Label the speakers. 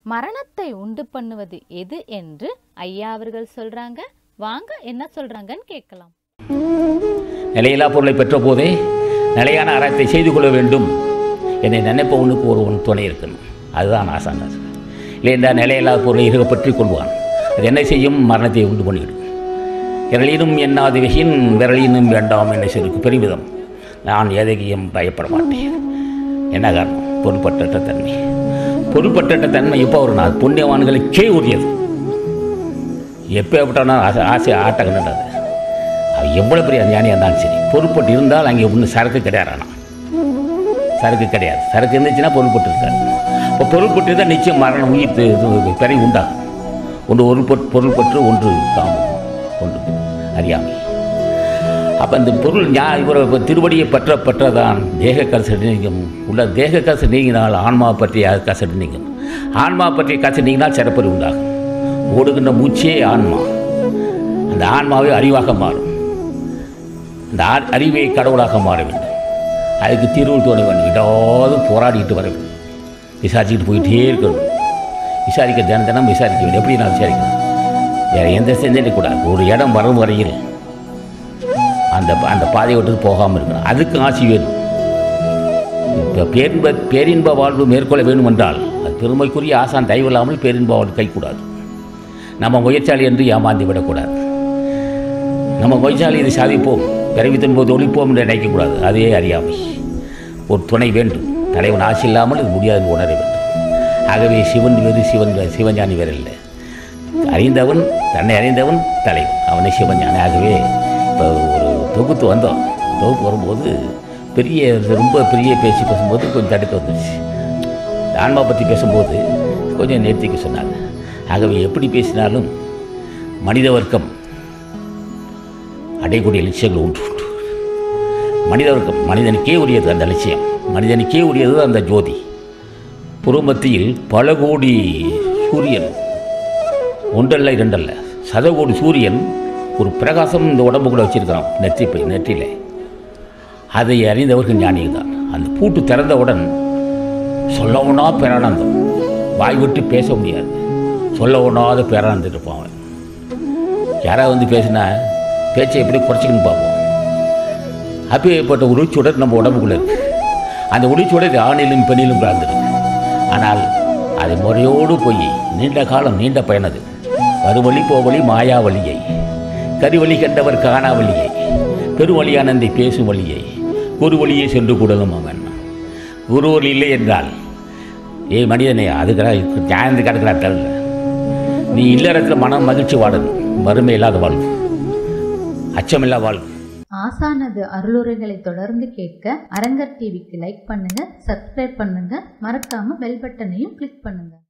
Speaker 1: மரணத்தை உண்டு பண்ணுவது எது என்று ஐயா அவர்கள் சொல்றாங்க வாங்க என்ன சொல்றாங்கன்னு கேட்கலாம்
Speaker 2: நிலையில்லா பொருளை பெற்ற போதே நிலையான அறத்தை செய்து கொள்ள வேண்டும் என்னை நினைப்பவனுக்கு ஒருவன் துணை இருக்கணும் அதுதான் ஆசான் இல்லைண்டா நிலையில்லா பொருளை இருக பற்றி கொள்வான் அது என்ன செய்யும் மரணத்தை உண்டு பண்ணிவிடும் விரலினும் எண்ணாது வெகின் விரலினும் வேண்டாம் என்ன செருக்கு பெருமிதம் நான் எதையும் பயப்பட மாட்டேன் என்ன காரணம் பொருட்பட்ட தன்மை பொருட்பட்ட தன்மை எப்போ வரும் அது புண்ணியவான்களுக்கே உரியது எப்போ எப்பட்டாலும் ஆசை ஆசை ஆட்டகன்றது அவன் எவ்வளோ பெரிய ஞானியாக இருந்தாலும் சரி பொறுப்பட்டு இருந்தால் அங்கே ஒன்றும் சரக்கு கிடையாது ஆனால் சரக்கு கிடையாது சரக்கு இருந்துச்சுன்னா பொருள்பட்டு இருக்காது இப்போ பொருள்பட்டு தான் நிச்சயம் மரணம் உயிர் து- இது பிறகு உண்டாகும் ஒன்று ஒரு பொருள் பொருள்பற்று ஒன்று காமம் ஒன்று அறியாமை அப்போ இந்த பொருள் ஞா இவர் இப்ப திருவடியை பற்ற பற்றதான் தேக கசடு நீங்கும் உள்ள தேக கசடு நீங்கினால் ஆன்மா பற்றிய கசடு நீங்கும் ஆன்மா பற்றிய கசடு நீங்கினால் சிறப்பறி உண்டாகும் ஓடுகின்ற மூச்சே ஆன்மா அந்த ஆன்மாவே அறிவாக மாறும் அந்த ஆ- அறிவை கடவுளாக மாற வேண்டும் அதுக்கு தீர்வு தோண வேண்டும் விடாது போராடிட்டு வர வேண்டும் விசாரிச்சுக்கிட்டு போயிட்டே இருக்கணும் விசாரிக்க தினம் தினம் விசாரிக்க வேண்டும் எப்படி நான் விசாரிக்கணும் வேறு எந்த சிந்தனை கூடாது ஒரு இடம் வரும் வரையில் அந்த அந்த பாதையை விட்டு போகாமல் இருக்கணும் அதுக்கு ஆசி வேணும் இப்போ பேரின்ப பேரின்ப வாழ்வு மேற்கொள்ள வேண்டும் என்றால் அது பெருமைக்குரிய ஆசான் தயவில்லாமல் பேரின்ப வாழ்வு கைக்கூடாது நம்ம முயற்சாளி என்று ஏமாந்து விடக்கூடாது நம்ம முயற்சாளி இதை சாதிப்போம் பிறவித்தின் போது ஒழிப்போம் என்று நினைக்கக்கூடாது அதே அறியாமை ஒரு துணை வேண்டும் தலைவன் ஆசை இல்லாமல் இது முடியாது உணர வேண்டும் ஆகவே சிவன் வேறு சிவன் வேறு சிவஞானி வேறு இல்லை அறிந்தவன் தன்னை அறிந்தவன் தலைவன் அவனை சிவஞானி ஆகவே இப்போ ஒரு தொகுத்து வந்தோம் தொகுப்பு வரும்போது பெரிய ரொம்ப பெரிய பேசி பேசும்போது கொஞ்சம் தடுக்க வந்துருச்சு இந்த ஆன்மா பற்றி பேசும்போது கொஞ்சம் நிறுத்திக்க சொன்னாங்க ஆகவே எப்படி பேசினாலும் மனித வர்க்கம் அடையக்கூடிய லட்சியங்கள் ஒன்று உண்டு மனித வர்க்கம் மனிதனுக்கே உரியது அந்த லட்சியம் மனிதனுக்கே உரியது அந்த ஜோதி புறமத்தியில் பல கோடி சூரியன் ஒன்றல்ல இரண்டல்ல சதகோடி சூரியன் ஒரு பிரகாசம் இந்த உடம்புக்குள்ள வச்சிருக்கிறான் நெற்றி பை நெற்றியில் அதை அறிந்தவர்கள் ஞானிகள் தான் அந்த பூட்டு திறந்தவுடன் சொல்லவுனா பேரானந்தம் வாய் விட்டு பேச முடியாது சொல்ல ஒண்ணாத பேரானந்தம் இருப்பான் அவன் யாராவது வந்து பேசினா பேச்சை எப்படி குறைச்சிக்கணும் பார்ப்போம் அப்பேற்பட்ட உரிச்சுடர் நம்ம உடம்புக்குள்ள இருக்கு அந்த உரிச்சுடர் ஆணிலும் பெண்ணிலும் கலந்துருக்கு ஆனால் அது முறையோடு போய் நீண்ட காலம் நீண்ட பயணது வருவழி போவழி மாயாவழியை கருவழி கண்டவர் காணாவழியை பெருவழியானந்தை பேசும் வழியை குருவழியை சென்று கூடலும் அவன் குருவழி இல்லை என்றால் ஏய் மனிதனே அதுக்கு ஞானந்து கிடக்கிறா தள்ள நீ இல்லறத்தில் மனம் மகிழ்ச்சி வாழணும் வறுமை இல்லாத வாழ்வு அச்சமில்லா வாழ்வு
Speaker 3: ஆசானது அருளுரைகளை தொடர்ந்து கேட்க அரங்கர் டிவிக்கு லைக் பண்ணுங்க சப்ஸ்கிரைப் பண்ணுங்க மறக்காம பெல் பட்டனையும் கிளிக் பண்ணுங்க